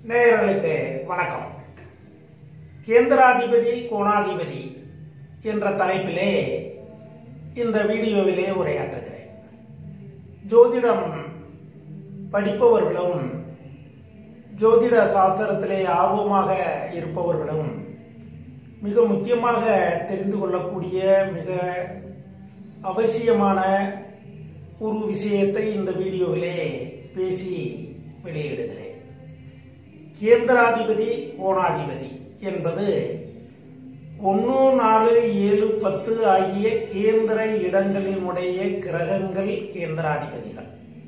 நேயர்களுக்கு வணக்கம் கேந்திராதிபதி கோணாதிபதி என்ற தலைப்பிலே இந்த வீடியோவிலே உரையாற்றுகிறேன் ஜோதிடம் படிப்பவர்களும் ஜோதிட சாஸ்திரத்திலே ஆர்வமாக இருப்பவர்களும் மிக முக்கியமாக தெரிந்து கொள்ளக்கூடிய மிக அவசியமான ஒரு விஷயத்தை இந்த வீடியோவிலே பேசி வெளியிடுகிறேன் கேந்திராதிபதி கோணாதிபதி என்பது ஒன்று நாலு ஏழு பத்து ஆகிய கேந்திர இடங்களினுடைய கிரகங்கள் கேந்திராதிபதிகள்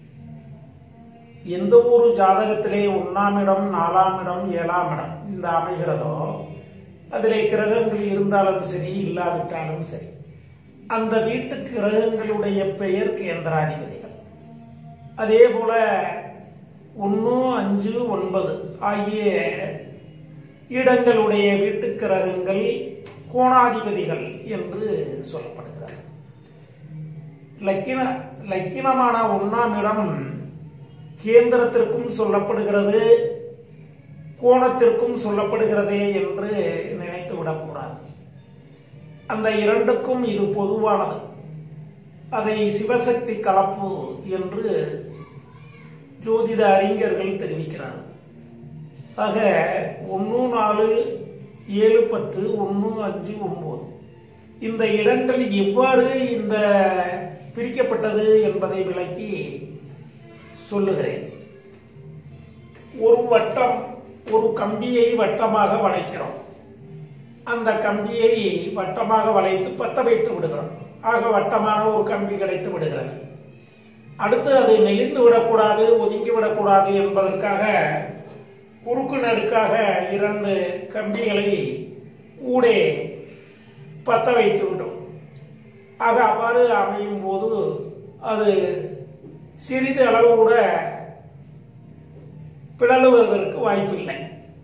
எந்த ஒரு ஜாதகத்திலே ஒன்றாம் இடம் நாலாம் இடம் ஏழாம் இடம் இந்த அமைகிறதோ அதிலே கிரகங்கள் இருந்தாலும் சரி இல்லாவிட்டாலும் சரி அந்த வீட்டு கிரகங்களுடைய பெயர் கேந்திராதிபதிகள் அதே போல ஒன்று அஞ்சு ஒன்பது ஆகிய இடங்களுடைய வீட்டு கிரகங்கள் கோணாதிபதிகள் என்று சொல்லப்படுகிறது லக்கின லக்கினமான ஒன்றாம் இடம் கேந்திரத்திற்கும் சொல்லப்படுகிறது கோணத்திற்கும் சொல்லப்படுகிறதே என்று நினைத்து விடக்கூடாது அந்த இரண்டுக்கும் இது பொதுவானது அதை சிவசக்தி கலப்பு என்று ஜோதிட அறிஞர்கள் தெரிவிக்கிறார் ஆக ஒன்று நாலு ஏழு பத்து ஒன்று அஞ்சு ஒன்பது இந்த இடங்கள் எவ்வாறு இந்த பிரிக்கப்பட்டது என்பதை விளக்கி சொல்லுகிறேன் ஒரு வட்டம் ஒரு கம்பியை வட்டமாக வளைக்கிறோம் அந்த கம்பியை வட்டமாக வளைத்து பத்த வைத்து விடுகிறோம் ஆக வட்டமான ஒரு கம்பி கிடைத்து விடுகிறது அடுத்து அது நெளிந்து விடக்கூடாது ஒதுங்கி விடக்கூடாது என்பதற்காக குறுக்கு நடுக்காக இரண்டு கம்பிகளை ஊடே பத்த வைத்து விடும் ஆக அவ்வாறு அமையும் போது அது சிறிது அளவு கூட பிளலுவதற்கு வாய்ப்பில்லை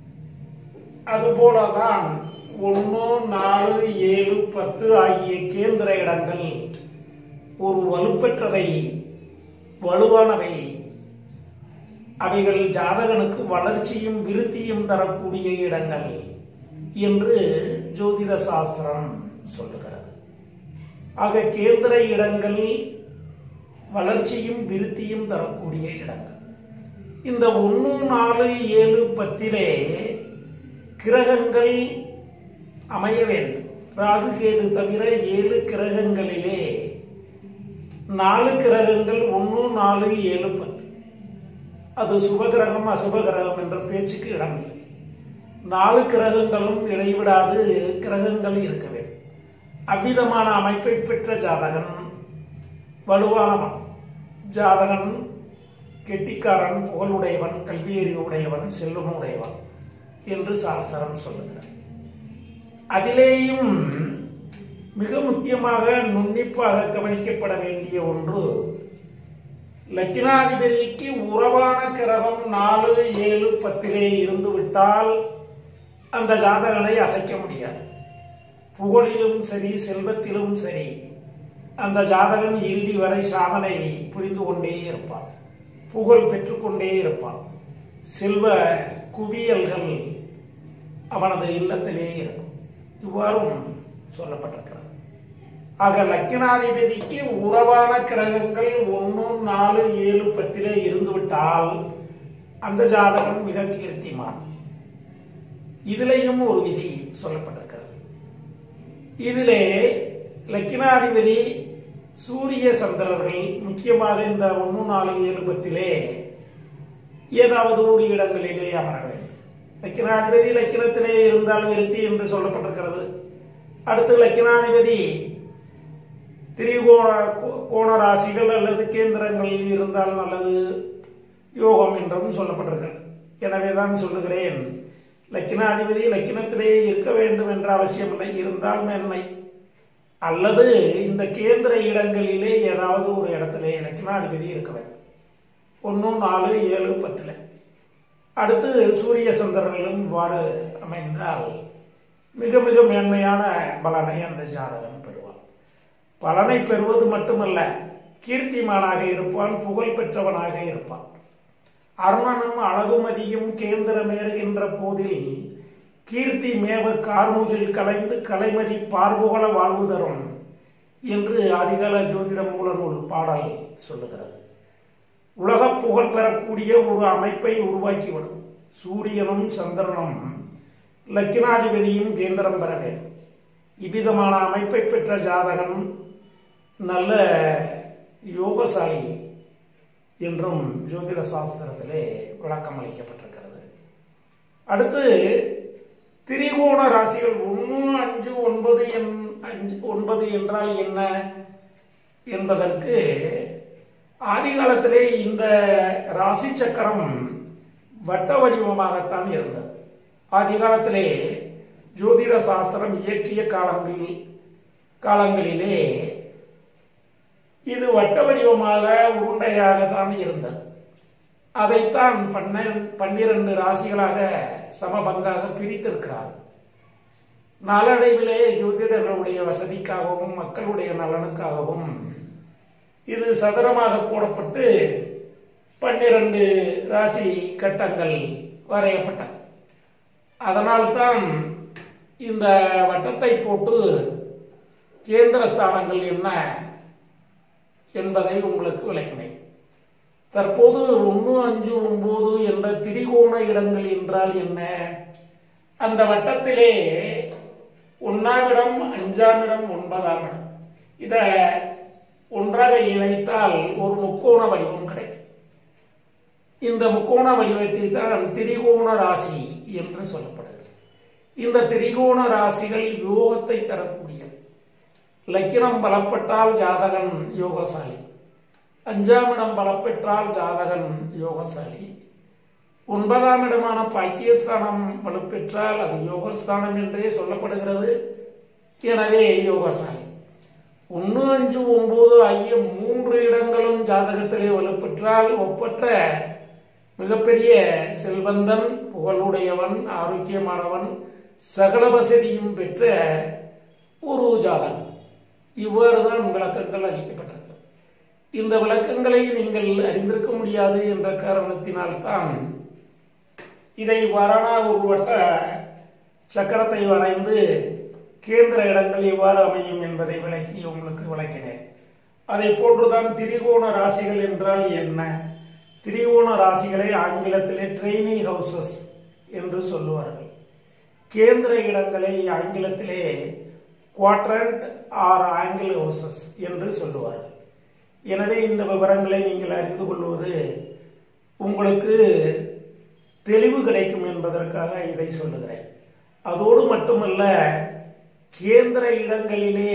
அதுபோலதான் ஒன்று நாலு ஏழு பத்து ஆகிய கேந்திர இடங்கள் ஒரு வலுப்பெற்றவை வலுவானவை அவைகள் ஜாதகனுக்கு வளர்ச்சியும் விருத்தியும் தரக்கூடிய இடங்கள் என்று ஜோதிட சாஸ்திரம் சொல்லுகிறது ஆக கேந்திர இடங்கள் வளர்ச்சியும் விருத்தியும் தரக்கூடிய இடங்கள் இந்த ஒன்று நாலு ஏழு பத்திலே கிரகங்கள் அமைய வேண்டும் ராகு கேது தவிர ஏழு கிரகங்களிலே நாலு கிரகங்கள் ஒன்று நாலு ஏழு பத்து அது சுபகிரகம் அசுபகிரகம் என்ற பேச்சுக்கு இடமில்லை நாலு கிரகங்களும் இடைவிடாது கிரகங்கள் இருக்க வேண்டும் அவ்விதமான அமைப்பை பெற்ற ஜாதகன் வலுவான ஜாதகன் கெட்டிக்காரன் புகழுடையவன் கல்வியறிவு உடையவன் செல்வம் உடையவன் என்று சாஸ்திரம் சொல்லுகிறார் அதிலேயும் மிக முக்கியமாக நுண்ணிப்பாக கவனிக்கப்பட வேண்டிய ஒன்று லக்கினாதிபதிக்கு உறவான கிரகம் நாலு ஏழு பத்திலே இருந்து விட்டால் அந்த ஜாதகனை அசைக்க முடியாது புகழிலும் சரி செல்வத்திலும் சரி அந்த ஜாதகன் இறுதி வரை சாதனை புரிந்து கொண்டே இருப்பான் புகழ் பெற்றுக்கொண்டே இருப்பான் செல்வ குவியல்கள் அவனது இல்லத்திலே இருக்கும் இவ்வாறும் சொல்லப்பட்டிருக்கிறது ஆக லக்கினாதிபதிக்கு உறவான கிரகங்கள் ஒன்று நாலு ஏழு பத்திலே இருந்துவிட்டால் அந்த ஜாதகம் மிக கீர்த்திமான் இதிலேயும் ஒரு விதி சொல்லப்பட்டிருக்கிறது இதிலே லக்கினாதிபதி சூரிய சந்திரர்கள் முக்கியமாக இந்த ஒன்று நாலு ஏழு பத்திலே ஏதாவது ஒரு இடங்களிலே அமர வேண்டும் லக்கினாதிபதி லக்கினத்திலே இருந்தால் விருத்தி என்று சொல்லப்பட்டிருக்கிறது அடுத்து லக்கினாதிபதி திரிகோண கோண ராசிகள் அல்லது கேந்திரங்களில் இருந்தால் நல்லது யோகம் என்றும் சொல்லப்பட்டிருக்கிறது எனவே தான் சொல்லுகிறேன் லக்கினாதிபதி லக்கினத்திலே இருக்க வேண்டும் என்ற அவசியமில்லை இருந்தால் மேன்மை அல்லது இந்த கேந்திர இடங்களிலே ஏதாவது ஒரு இடத்திலே லக்கினாதிபதி இருக்க வேண்டும் ஒன்று நாலு ஏழு பத்தில் அடுத்து சூரிய சந்திரர்களும் இவ்வாறு அமைந்தால் மிக மிக மேன்மையான பலனை அந்த ஜாதகம் பெறுவான் பலனை பெறுவது மட்டுமல்ல கீர்த்திமானாக இருப்பான் புகழ் பெற்றவனாக இருப்பான் அருணனும் அழகுமதியும் கேந்திரமேறுகின்ற போதில் கீர்த்தி மேவ கார்முகில் கலைந்து கலைமதி பார்புகழ வாழ்வு தரும் என்று அதிகால ஜோதிட மூல நூல் பாடல் சொல்லுகிறது உலக புகழ் பெறக்கூடிய ஒரு அமைப்பை உருவாக்கிவிடும் சூரியனும் சந்திரனும் லக்கினாதிபதியும் கேந்திரம் பெற வேண்டும் இவ்விதமான அமைப்பை பெற்ற ஜாதகன் நல்ல யோகசாலி என்றும் ஜோதிட சாஸ்திரத்திலே விளக்கம் அளிக்கப்பட்டிருக்கிறது அடுத்து திரிகோண ராசிகள் ஒன்று அஞ்சு ஒன்பது என் அஞ்சு ஒன்பது என்றால் என்ன என்பதற்கு ஆதி காலத்திலே இந்த ராசி சக்கரம் வட்ட வடிவமாகத்தான் இருந்தது ஆதி காலத்திலே ஜோதிட சாஸ்திரம் இயற்றிய காலங்களில் காலங்களிலே இது வட்ட வடிவமாக உருண்டையாக தான் இருந்தது அதைத்தான் பன்னிரண்டு பன்னிரண்டு ராசிகளாக சமபங்காக பிரித்திருக்கிறார் நாளடைவிலே ஜோதிடர்களுடைய வசதிக்காகவும் மக்களுடைய நலனுக்காகவும் இது சதுரமாக போடப்பட்டு பன்னிரண்டு ராசி கட்டங்கள் வரையப்பட்டது அதனால்தான் இந்த வட்டத்தை போட்டு கேந்திர ஸ்தானங்கள் என்ன என்பதை உங்களுக்கு விளக்கினேன் தற்போது ஒன்று அஞ்சு ஒன்பது என்ற திரிகோண இடங்கள் என்றால் என்ன அந்த வட்டத்திலே ஒன்றாம் இடம் அஞ்சாம் இடம் ஒன்பதாம் இடம் இதை ஒன்றாக இணைத்தால் ஒரு முக்கோண வடிவம் கிடைக்கும் இந்த முக்கோண வடிவத்தை தான் திரிகோண ராசி என்று சொல்லப்படுகிறது இந்த திரிகோண ராசிகள் யோகத்தை தரக்கூடியது லக்கினம் பலப்பட்டால் ஜாதகன் யோகசாலி அஞ்சாம் இடம் பலப்பெற்றால் ஜாதகன் யோகசாலி ஒன்பதாம் இடமான பாக்கியஸ்தானம் வலுப்பெற்றால் அது யோகஸ்தானம் என்றே சொல்லப்படுகிறது எனவே யோகசாலி ஒன்று அஞ்சு ஒன்பது ஆகிய மூன்று இடங்களும் ஜாதகத்திலே வலுப்பெற்றால் ஒப்பற்ற மிகப்பெரிய செல்வந்தன் புகழுடையவன் ஆரோக்கியமானவன் சகல வசதியும் பெற்ற ஒரு ஜாதகம் இவ்வாறு தான் விளக்கங்கள் அளிக்கப்பட்டிருக்கிறது இந்த விளக்கங்களை நீங்கள் அறிந்திருக்க முடியாது என்ற காரணத்தினால்தான் இதை வரணா உருவட்ட சக்கரத்தை வரைந்து கேந்திர இடங்கள் எவ்வாறு அமையும் என்பதை விளக்கி உங்களுக்கு விளக்கினேன் அதை போன்றுதான் திரிகோண ராசிகள் என்றால் என்ன திரிகோண ராசிகளை ஆங்கிலத்திலே ட்ரைனிங் ஹவுசஸ் என்று சொல்லுவார்கள் கேந்திர இடங்களை ஆங்கிலத்திலே குவாட்ரண்ட் ஆர் ஆங்கிள் ஹவுசஸ் என்று சொல்லுவார்கள் எனவே இந்த விவரங்களை நீங்கள் அறிந்து கொள்வது உங்களுக்கு தெளிவு கிடைக்கும் என்பதற்காக இதை சொல்லுகிறேன் அதோடு மட்டுமல்ல கேந்திர இடங்களிலே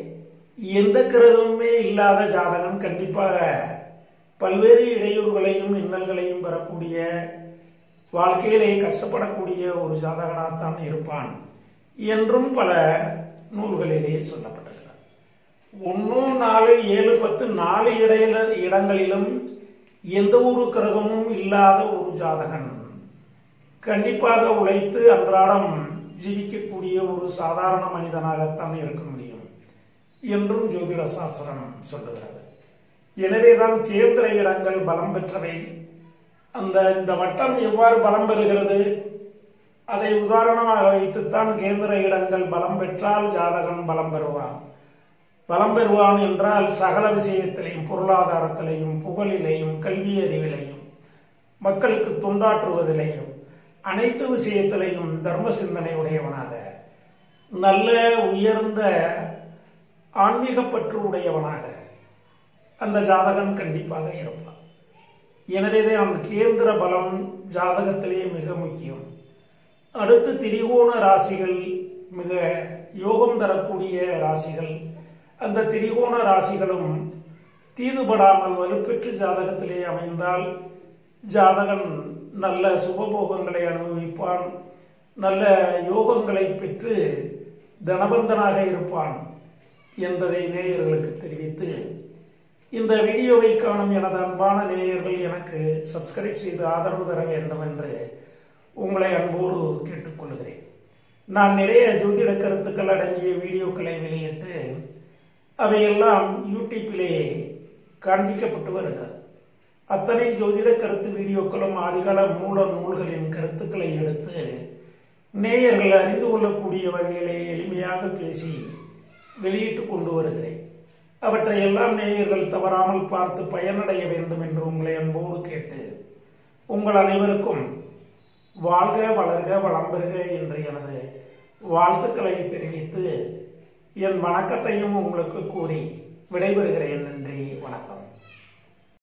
எந்த கிரகமுமே இல்லாத ஜாதகம் கண்டிப்பாக பல்வேறு இடையூறுகளையும் இன்னல்களையும் பெறக்கூடிய வாழ்க்கையிலே கஷ்டப்படக்கூடிய ஒரு ஜாதகனாகத்தான் இருப்பான் என்றும் பல நூல்களிலே சொல்லப்பட்டிருக்கிறது ஒன்று நாலு ஏழு பத்து நாலு இடையில இடங்களிலும் எந்த ஒரு கிரகமும் இல்லாத ஒரு ஜாதகன் கண்டிப்பாக உழைத்து அன்றாடம் ஜீவிக்கக்கூடிய ஒரு சாதாரண மனிதனாகத்தான் இருக்க முடியும் என்றும் ஜோதிட சாஸ்திரம் சொல்லுகிறது எனவேதான் கேந்திர இடங்கள் பலம் பெற்றவை அந்த இந்த வட்டம் எவ்வாறு பலம் பெறுகிறது அதை உதாரணமாக வைத்துத்தான் கேந்திர இடங்கள் பலம் பெற்றால் ஜாதகன் பலம் பெறுவான் பலம் பெறுவான் என்றால் சகல விஷயத்திலையும் பொருளாதாரத்திலையும் புகழிலையும் கல்வி அறிவிலையும் மக்களுக்கு தொண்டாற்றுவதிலையும் அனைத்து விஷயத்திலையும் தர்ம சிந்தனை உடையவனாக நல்ல உயர்ந்த ஆன்மீகப்பற்று உடையவனாக அந்த ஜாதகன் கண்டிப்பாக இருப்பான் எனவேதான் கேந்திர பலம் ஜாதகத்திலே மிக முக்கியம் அடுத்து திரிகோண ராசிகள் மிக யோகம் தரக்கூடிய ராசிகள் அந்த திரிகோண ராசிகளும் தீதுபடாமல் வலுப்பெற்று ஜாதகத்திலே அமைந்தால் ஜாதகன் நல்ல சுகபோகங்களை அனுபவிப்பான் நல்ல யோகங்களை பெற்று தனபந்தனாக இருப்பான் என்பதை நேயர்களுக்கு தெரிவித்து இந்த வீடியோவை காணும் எனது அன்பான நேயர்கள் எனக்கு சப்ஸ்கிரைப் செய்து ஆதரவு தர வேண்டும் என்று உங்களை அன்போடு கேட்டுக்கொள்கிறேன் நான் நிறைய ஜோதிட கருத்துக்கள் அடங்கிய வீடியோக்களை வெளியிட்டு அவையெல்லாம் யூடியூப்பிலே காண்பிக்கப்பட்டு வருகிறது அத்தனை ஜோதிட கருத்து வீடியோக்களும் ஆதிகால மூல நூல்களின் கருத்துக்களை எடுத்து நேயர்கள் அறிந்து கொள்ளக்கூடிய வகையிலே எளிமையாக பேசி வெளியிட்டு கொண்டு வருகிறேன் அவற்றை எல்லாம் நேயர்கள் தவறாமல் பார்த்து பயனடைய வேண்டும் என்று உங்களை அன்போடு கேட்டு உங்கள் அனைவருக்கும் வாழ்க வளர்க வளம் பெறுக என்று எனது வாழ்த்துக்களை தெரிவித்து என் வணக்கத்தையும் உங்களுக்கு கூறி விடைபெறுகிறேன் நன்றி வணக்கம்